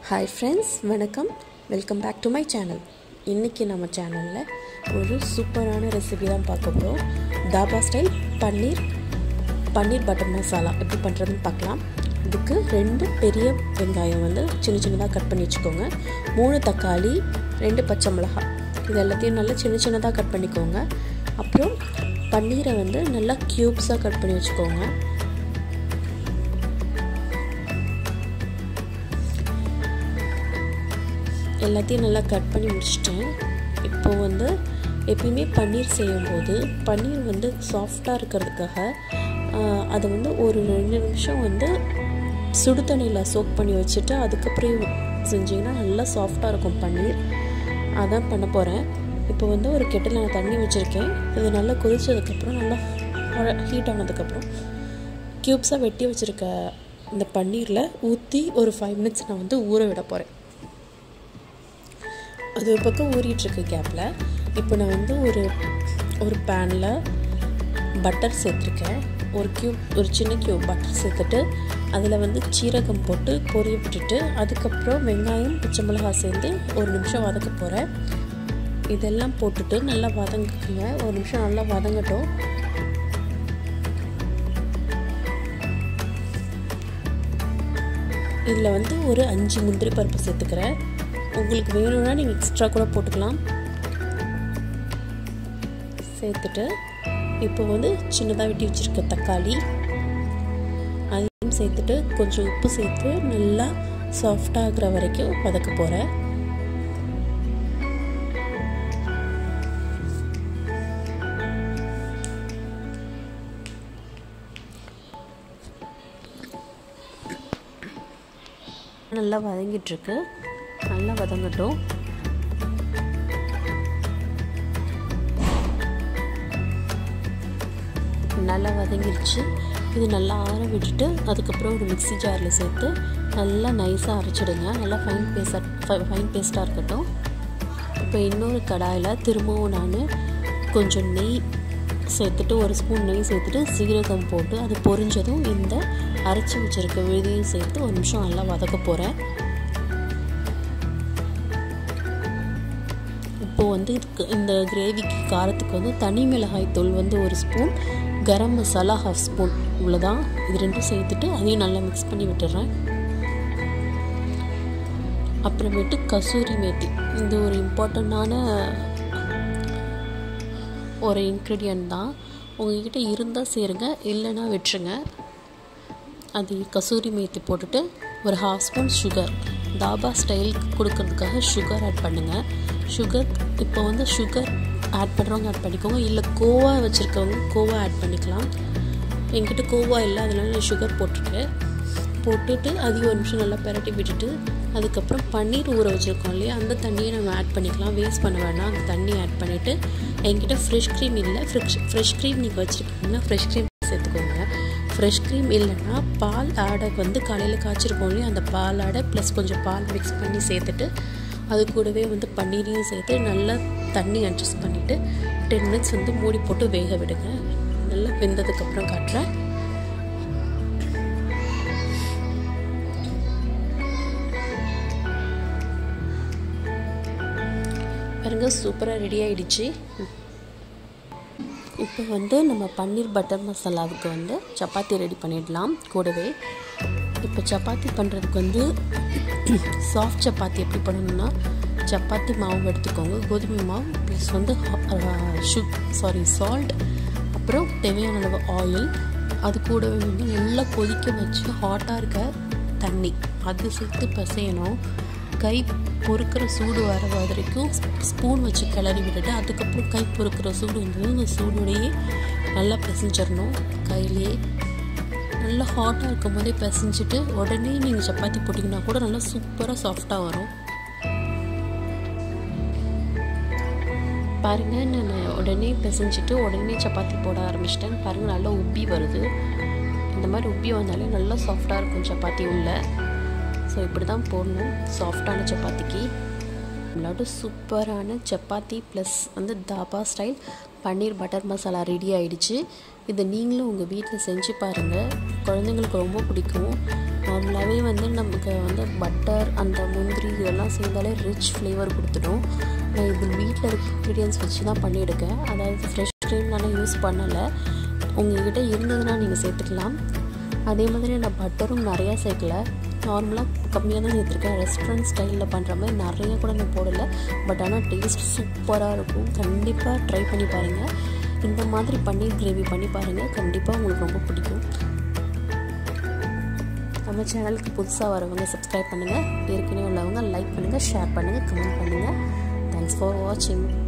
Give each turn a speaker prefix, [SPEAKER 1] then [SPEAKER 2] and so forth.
[SPEAKER 1] hi friends வணக்கம் welcome back to my channel இன்றைக்கி நம்ம சேனலில் ஒரு சூப்பரான ரெசிபி தான் பார்க்க போகிறோம் தாபா ஸ்டைல் பன்னீர் பன்னீர் பட்டர் மசாலா எப்படி பண்ணுறதுன்னு பார்க்கலாம் இதுக்கு ரெண்டு பெரிய வெங்காயம் வந்து சின்ன சின்னதாக கட் பண்ணி வச்சுக்கோங்க மூணு தக்காளி ரெண்டு பச்சை மிளகாய் இது எல்லாத்தையும் நல்லா சின்ன சின்னதாக கட் பண்ணிக்கோங்க அப்புறம் பன்னீரை வந்து நல்லா க்யூப்ஸாக கட் பண்ணி வச்சுக்கோங்க எல்லாத்தையும் நல்லா கட் பண்ணி முடிச்சிட்டேன் இப்போது வந்து எப்பயுமே பன்னீர் செய்யும்போது பன்னீர் வந்து சாஃப்டாக இருக்கிறதுக்காக அதை வந்து ஒரு ரெண்டு நிமிஷம் வந்து சுடு தண்ணியில் சோக் பண்ணி வச்சுட்டு அதுக்கப்புறம் செஞ்சிங்கன்னா நல்லா சாஃப்டாக இருக்கும் பன்னீர் அதான் பண்ண போகிறேன் இப்போ வந்து ஒரு கெட்டில் நான் தண்ணி வச்சுருக்கேன் இது நல்லா கொதிச்சதுக்கப்புறம் நல்லா ஹீட் ஆனதுக்கப்புறம் க்யூப்ஸாக வெட்டி வச்சுருக்க இந்த பன்னீரில் ஊற்றி ஒரு ஃபைவ் மினிட்ஸ் நான் வந்து ஊற விட போகிறேன் அது ஒரு பக்கம் ஊறிட்டுருக்கு கேப்பில் இப்போ நான் வந்து ஒரு ஒரு பேனில் பட்டர் சேர்த்துருக்கேன் ஒரு க்யூப் ஒரு சின்ன க்யூப் பட்டர் சேர்த்துட்டு அதில் வந்து சீரகம் போட்டு பொரிய விட்டுட்டு அதுக்கப்புறம் வெங்காயம் பச்சை மிளகாய் சேர்ந்து ஒரு நிமிஷம் வதக்க போகிறேன் இதெல்லாம் போட்டுட்டு நல்லா வதங்குங்க ஒரு நிமிஷம் நல்லா வதங்கட்டும் இதில் வந்து ஒரு அஞ்சு முந்திரி பருப்பு சேர்த்துக்கிறேன் உங்களுக்கு வேணும்னா நீங்கள் எக்ஸ்ட்ரா கூட போட்டுக்கலாம் சேர்த்துட்டு இப்போ வந்து சின்னதாக வெட்டி வச்சுருக்க தக்காளி அதையும் சேர்த்துட்டு கொஞ்சம் உப்பு சேர்த்து நல்லா சாஃப்டாகிற வரைக்கும் வதக்க போகிறேன் நல்லா வதங்கிட்டுருக்கு நல்லா வதங்கட்டும் நல்லா வதங்கிடுச்சு இது நல்லா ஆற விட்டுட்டு அதுக்கப்புறம் ஒரு மிக்சி ஜாரில் சேர்த்து நல்லா நைஸாக அரைச்சிடுங்க நல்லா ஃபைன் பேஸ்டாக ஃபைன் பேஸ்ட்டாக இருக்கட்டும் இப்போ இன்னொரு கடாயில் திரும்பவும் நான் கொஞ்சம் நெய் சேர்த்துட்டு ஒரு ஸ்பூன் நெய் சேர்த்துட்டு சீரகம் போட்டு அது பொரிஞ்சதும் இந்த அரைச்சி வச்சுருக்க விழுதையும் சேர்த்து ஒரு நிமிஷம் நல்லா வதக்க போகிறேன் இப்போது வந்து இதுக்கு இந்த கிரேவிக்கு காரத்துக்கு வந்து தனி மிளகாய் தூள் வந்து ஒரு spoon garam masala half spoon இவ்வளோதான் இது ரெண்டும் சேர்த்துட்டு அதையும் நல்லா மிக்ஸ் பண்ணி விட்டுறேன் அப்புறமேட்டு கசூரி மேத்தி இது ஒரு இம்பார்ட்டண்ட்டான ஒரு இன்க்ரீடியன்ட் தான் உங்ககிட்ட இருந்தால் சேருங்க இல்லைன்னா விட்டுருங்க அது கசூரி மேத்தி போட்டுட்டு ஒரு half spoon sugar dhaba style கொடுக்கறதுக்காக சுகர் ஆட் பண்ணுங்கள் சுகர் இப்போ வந்து சுகர் ஆட் பண்ணுறவங்க ஆட் பண்ணிக்கோங்க இல்லை கோவா வச்சுருக்கவங்க கோவா ஆட் பண்ணிக்கலாம் என்கிட்ட கோவா இல்லை அதனால நான் சுகர் போட்டிருக்கேன் போட்டுட்டு அதையும் ஒரு நிமிஷம் நல்லா பெரட்டி விட்டுட்டு அதுக்கப்புறம் பன்னீர் ஊற வச்சுருக்கோம் இல்லையா அந்த தண்ணியை நம்ம ஆட் பண்ணிக்கலாம் வேஸ்ட் பண்ண வேணாம் அந்த தண்ணி ஆட் பண்ணிவிட்டு என்கிட்ட ஃப்ரெஷ் க்ரீம் இல்லை ஃப்ரெஷ் ஃப்ரெஷ் க்ரீம் நீங்கள் வச்சுருக்கீங்கன்னா ஃப்ரெஷ் க்ரீம் சேர்த்துக்கோங்க ஃப்ரெஷ் க்ரீம் இல்லைன்னா பால் ஆடை வந்து காலையில் காய்ச்சிருக்கோம் இல்லையா அந்த பால் ஆடை ப்ளஸ் கொஞ்சம் பால் மிக்ஸ் பண்ணி சேர்த்துட்டு அது கூடவே வந்து பன்னீரையும் சேர்த்து நல்லா தண்ணி அட்ஜஸ்ட் பண்ணிவிட்டு டென் மினிட்ஸ் வந்து மூடி போட்டு வேக விடுங்க நல்லா வெந்ததுக்கப்புறம் காட்டுறேன் பாருங்க சூப்பராக ரெடி ஆகிடுச்சு இப்போ வந்து நம்ம பன்னீர் பட்டர் மசாலாவுக்கு வந்து சப்பாத்தி ரெடி பண்ணிடலாம் கூடவே இப்போ சப்பாத்தி பண்ணுறதுக்கு வந்து சாஃப்ட் சப்பாத்தி எப்படி பண்ணணும்னா சப்பாத்தி மாவு எடுத்துக்கோங்க கோதுமை மாவு ப்ளஸ் வந்து ஷுக் சாரி சால்ட் அப்புறம் தேவையான அளவு ஆயில் அது கூடவே வந்து நல்லா கொதிக்க வச்சு ஹாட்டாக இருக்க தண்ணி அது சேர்த்து பசையணும் கை பொறுக்கிற சூடு வர வரைக்கும் ஸ்பூன் வச்சு கிளறி விட்டுட்டு அதுக்கப்புறம் கை பொறுக்கிற சூடு வந்து இந்த சூடோடையே நல்லா பிசைஞ்சிடணும் கையிலேயே நல்லா ஹாட்டாக இருக்கும் போதே பிசைஞ்சிட்டு உடனே நீங்கள் சப்பாத்தி போட்டிங்கன்னா கூட நல்லா சூப்பராக சாஃப்டாக வரும் பாருங்கள் நான் உடனே பிசைஞ்சிட்டு உடனே சப்பாத்தி போட ஆரம்பிச்சிட்டேன் பாருங்கள் நல்லா உப்பி வருது இந்த மாதிரி உப்பி வந்தாலே நல்லா சாஃப்டாக இருக்கும் சப்பாத்தி உள்ள ஸோ இப்படி தான் போடணும் சாஃப்டான சப்பாத்திக்கு விளையாட்டு சூப்பரான சப்பாத்தி ப்ளஸ் வந்து dhaba style paneer butter masala ready ஆயிடுச்சு இதை நீங்களும் உங்கள் வீட்டில் செஞ்சு பாருங்கள் குழந்தைங்களுக்கு ரொம்ப பிடிக்கும் நார்மலாகவே வந்து நமக்கு வந்து பட்டர் அந்த முந்திரி இதெல்லாம் சேர்ந்தாலே ரிச் ஃப்ளேவர் கொடுத்துடும் நான் இது வீட்டில் இருக்க இன்க்ரீடியன்ஸ் வச்சு தான் பண்ணியிருக்கேன் அதாவது ஃப்ரெஷ் க்ரீம் நான் யூஸ் பண்ணலை உங்கள்கிட்ட இருந்ததுன்னா நீங்கள் சேர்த்துக்கலாம் அதே மாதிரி நான் பட்டரும் நிறையா சேர்க்கல நார்மலாக கம்மியாக தான் சேர்த்துருக்கேன் ரெஸ்டாரண்ட் ஸ்டைலில் பண்ணுற மாதிரி நிறைய கூட நான் போடலை பட் ஆனால் டேஸ்ட் சூப்பராக இருக்கும் கண்டிப்பாக ட்ரை பண்ணி பாருங்கள் இந்த மாதிரி பன்னீர் கிரேவி பண்ணி பாருங்கள் கண்டிப்பாக உங்களுக்கு ரொம்ப பிடிக்கும் நம்ம சேனலுக்கு புதுசாக வரவங்க சப்ஸ்கிரைப் பண்ணுங்கள் ஏற்கனவே உள்ளவங்க லைக் பண்ணுங்கள் ஷேர் பண்ணுங்கள் கமெண்ட் பண்ணுங்கள் தேங்க்ஸ் ஃபார் வாட்சிங்